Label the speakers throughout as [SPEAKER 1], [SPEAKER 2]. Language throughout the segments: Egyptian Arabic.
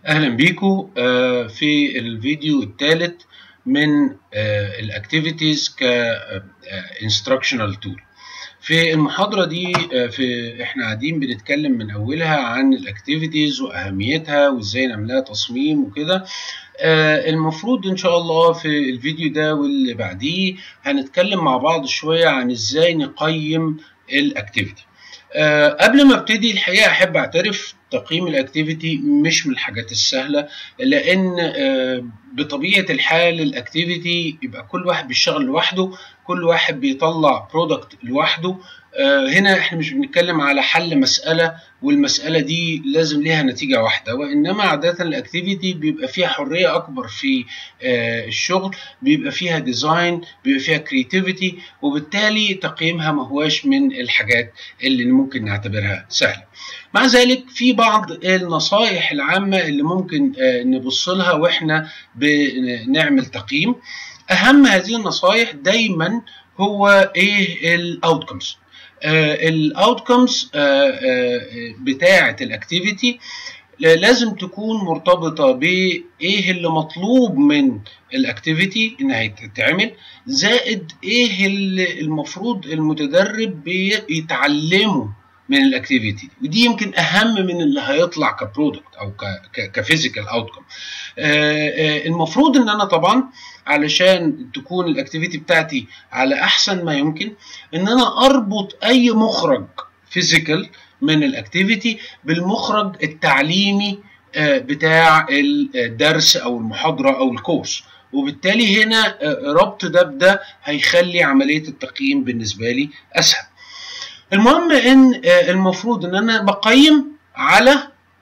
[SPEAKER 1] اهلا بيكم في الفيديو الثالث من الاكتيفيتيز كانستراكشنال تول في المحاضره دي في احنا قاعدين بنتكلم من اولها عن الاكتيفيتيز واهميتها وازاي نعملها تصميم وكده المفروض ان شاء الله في الفيديو ده واللي بعديه هنتكلم مع بعض شويه عن ازاي نقيم الاكتيفيتي أه قبل ما ابتدي الحقيقه احب اعترف تقييم الاكتيفيتي مش من الحاجات السهله لان أه بطبيعه الحال الاكتيفيتي يبقى كل واحد بيشتغل لوحده كل واحد بيطلع برودكت لوحده أه هنا احنا مش بنتكلم على حل مساله والمساله دي لازم ليها نتيجه واحده وانما عاده الاكتيفيتي بيبقى فيها حريه اكبر في الشغل بيبقى فيها ديزاين بيبقى فيها كرياتيفيتي وبالتالي تقييمها ما هواش من الحاجات اللي ممكن نعتبرها سهله مع ذلك في بعض النصائح العامه اللي ممكن نبص لها واحنا بنعمل تقييم اهم هذه النصائح دايما هو ايه الاوتكمز الاوتكمز بتاعه الاكتيفيتي لازم تكون مرتبطه بايه اللي مطلوب من الاكتيفيتي انها تتعمل زائد ايه اللي المفروض المتدرب بيتعلمه من الاكتيفيتي ودي يمكن اهم من اللي هيطلع كبرودكت او كفيزيكال اوتكم المفروض ان انا طبعا علشان تكون الاكتيفيتي بتاعتي على احسن ما يمكن ان انا اربط اي مخرج فيزيكال من الاكتيفيتي بالمخرج التعليمي بتاع الدرس او المحاضره او الكورس وبالتالي هنا ربط ده بده هيخلي عمليه التقييم بالنسبه لي اسهل المهم ان المفروض ان انا بقيم على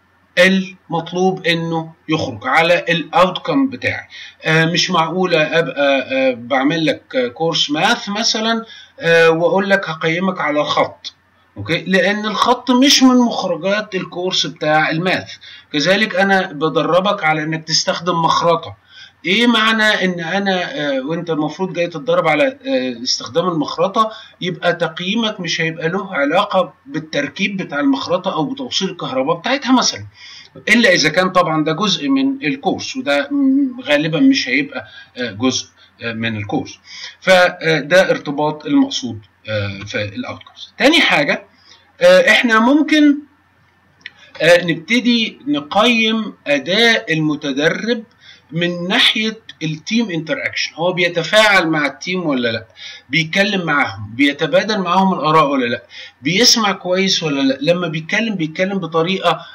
[SPEAKER 1] المطلوب انه يخرج على الاوتكم بتاعي مش معقوله ابقى بعمل لك كورس ماث مثلا واقول لك هقيمك على الخط اوكي لان الخط مش من مخرجات الكورس بتاع الماث كذلك انا بدربك على انك تستخدم مخرطه ايه معنى ان انا آه وانت المفروض جاي تتدرب على آه استخدام المخرطه يبقى تقييمك مش هيبقى له علاقه بالتركيب بتاع المخرطه او بتوصيل الكهرباء بتاعتها مثلا الا اذا كان طبعا ده جزء من الكورس وده غالبا مش هيبقى آه جزء من الكورس فده ارتباط المقصود في الاوتكمز تاني حاجه احنا ممكن نبتدي نقيم اداء المتدرب من ناحيه التيم انتر اكشن هو بيتفاعل مع التيم ولا لا بيتكلم معاهم بيتبادل معاهم الاراء ولا لا بيسمع كويس ولا لا لما بيتكلم بيتكلم بطريقه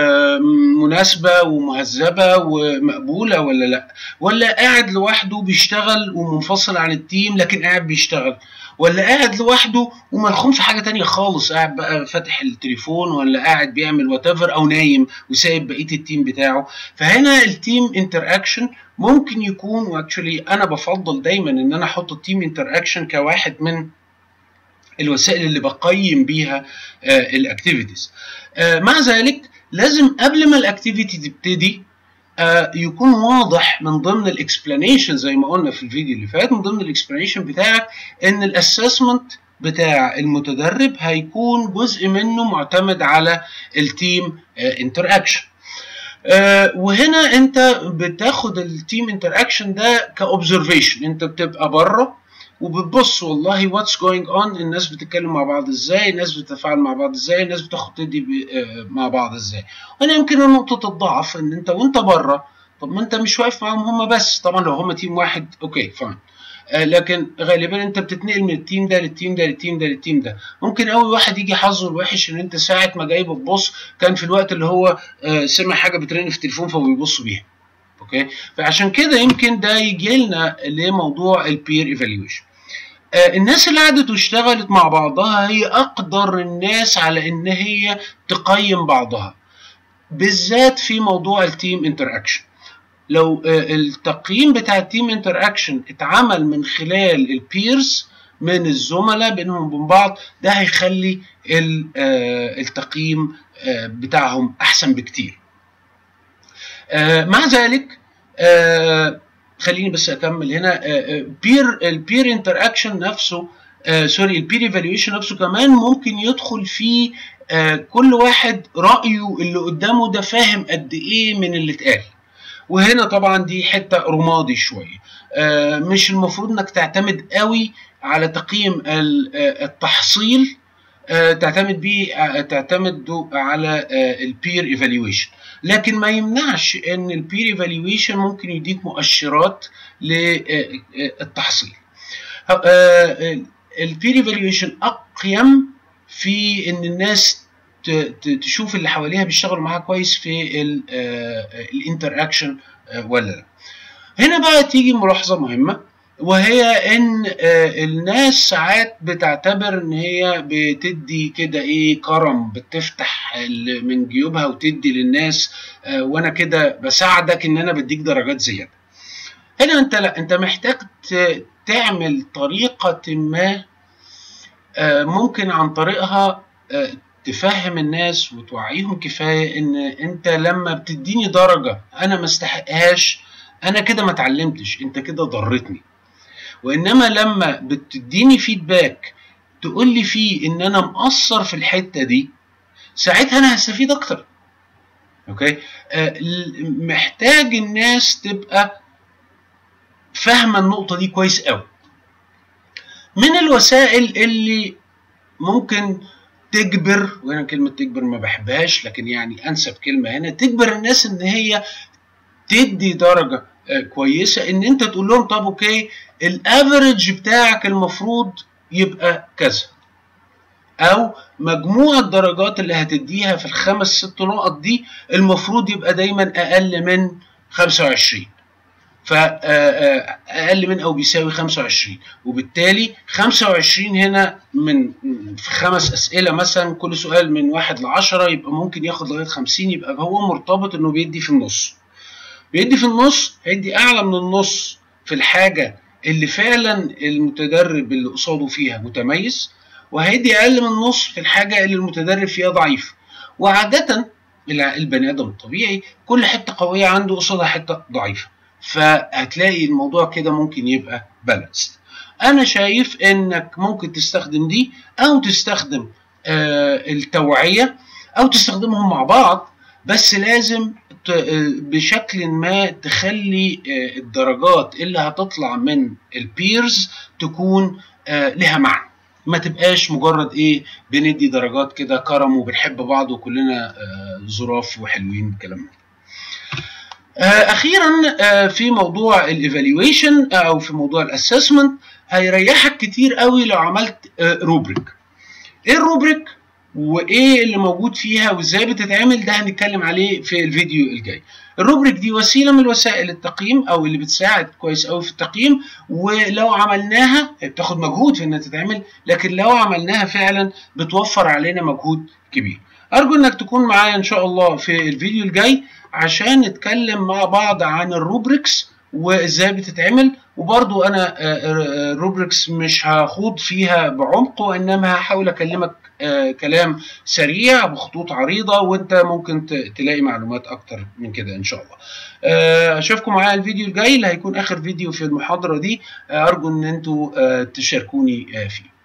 [SPEAKER 1] مناسبه ومهذبه ومقبوله ولا لا ولا قاعد لوحده بيشتغل ومنفصل عن التيم لكن قاعد بيشتغل ولا قاعد لوحده وملخوم في حاجه تانية خالص قاعد بقى فاتح التليفون ولا قاعد بيعمل وات او نايم وسايب بقيه التيم بتاعه فهنا التيم انتر اكشن ممكن يكون واكشولي انا بفضل دايما ان انا احط التيم انتر اكشن كواحد من الوسائل اللي بقيم بيها الاكتيفيتيز مع ذلك لازم قبل ما الاكتيفيتي تبتدي آه يكون واضح من ضمن الاكسبلانيشن زي ما قلنا في الفيديو اللي فات من ضمن الاكسبلانيشن بتاعك ان الاسسمنت بتاع المتدرب هيكون جزء منه معتمد على التيم انتر اكشن آه وهنا انت بتاخد التيم انتر اكشن ده كاوبزرفيشن انت بتبقى بره وبتبص والله واتس جوينج اون الناس بتتكلم مع بعض ازاي الناس بتتفاعل مع بعض ازاي الناس بتاخد تدي مع بعض ازاي هنا يمكن نقطه الضعف ان انت وانت بره طب ما انت مش واقف معاهم هم بس طبعا لو هم تيم واحد اوكي فاين آه لكن غالبا انت بتتنقل من التيم ده للتيم ده للتيم ده للتيم ده ممكن قوي واحد يجي حظه الوحش ان انت ساعه ما جاي بتبص كان في الوقت اللي هو آه سمع حاجه بترن في التليفون فبيبص بيها اوكي فعشان كده يمكن ده يجي لنا لموضوع البير ايفالويشن آه الناس اللي قعدت واشتغلت مع بعضها هي اقدر الناس على ان هي تقيم بعضها بالذات في موضوع التيم انتر اكشن لو آه التقييم بتاع التيم انتر اكشن اتعمل من خلال البيرز من الزملاء بينهم وبين بعض ده هيخلي آه التقييم بتاعهم احسن بكتير مع ذلك خليني بس اكمل هنا بير البير انتر اكشن نفسه آه سوري البير ايفالويشن نفسه كمان ممكن يدخل فيه آه كل واحد رايه اللي قدامه ده فاهم قد ايه من اللي اتقال وهنا طبعا دي حته رمادي شويه آه مش المفروض انك تعتمد قوي على تقييم التحصيل آه تعتمد بيه تعتمد على البير ايفالويشن لكن ما يمنعش ان البير ايفالويشن ممكن يديك مؤشرات للتحصيل البير ايفالويشن اقيم في ان الناس تشوف اللي حواليها بيشتغلوا معاها كويس في الانتر اكشن ولا لا هنا بقى تيجي ملاحظه مهمه وهي ان الناس ساعات بتعتبر ان هي بتدي كده ايه كرم بتفتح من جيوبها وتدي للناس وانا كده بساعدك ان انا بديك درجات زياده هنا انت لا انت محتاج تعمل طريقه ما ممكن عن طريقها تفهم الناس وتوعيهم كفايه ان انت لما بتديني درجه انا ما استحقهاش انا كده ما اتعلمتش انت كده ضرتني وانما لما بتديني فيدباك تقول لي فيه ان انا مقصر في الحته دي ساعتها انا هستفيد اكتر اوكي آه محتاج الناس تبقى فاهمه النقطه دي كويس قوي من الوسائل اللي ممكن تجبر وهنا كلمة تجبر ما بحبهاش لكن يعني أنسب كلمة هنا تجبر الناس إن هي تدي درجة كويسة إن أنت تقول لهم طب أوكي الأفريج بتاعك المفروض يبقى كذا أو مجموع الدرجات اللي هتديها في الخمس ست نقط دي المفروض يبقى دايما أقل من 25 فأقل من أو بيساوي 25 وبالتالي 25 هنا من في خمس أسئلة مثلا كل سؤال من واحد لعشرة يبقى ممكن ياخد لغاية 50 يبقى هو مرتبط إنه بيدي في النص بيدي في النص هيدي أعلى من النص في الحاجة اللي فعلا المتدرب اللي قصاده فيها متميز وهيدي أقل من النص في الحاجة اللي المتدرب فيها ضعيف وعادة البني آدم الطبيعي كل حتة قوية عنده قصادها حتة ضعيفة فهتلاقي الموضوع كده ممكن يبقى بالانسد انا شايف انك ممكن تستخدم دي او تستخدم آه التوعيه او تستخدمهم مع بعض بس لازم بشكل ما تخلي آه الدرجات اللي هتطلع من البيرز تكون آه لها معنى ما تبقاش مجرد ايه بندي درجات كده كرم وبنحب بعض وكلنا ظراف وحلوين الكلام ده اخيرا في موضوع الايفالويشن او في موضوع الاسسمنت هيريحك كتير قوي لو عملت روبريك ايه الروبريك وايه اللي موجود فيها وازاي بتتعمل ده هنتكلم عليه في الفيديو الجاي الروبريك دي وسيله من وسائل التقييم او اللي بتساعد كويس قوي في التقييم ولو عملناها بتاخد مجهود في انها تتعمل لكن لو عملناها فعلا بتوفر علينا مجهود كبير ارجو انك تكون معايا ان شاء الله في الفيديو الجاي عشان نتكلم مع بعض عن الروبريكس وازاي بتتعمل وبرضو انا الروبريكس مش هخوض فيها بعمق وانما هحاول اكلمك كلام سريع بخطوط عريضة وانت ممكن تلاقي معلومات اكتر من كده ان شاء الله اشوفكم معايا الفيديو الجاي اللي هيكون اخر فيديو في المحاضرة دي ارجو ان انتوا تشاركوني فيه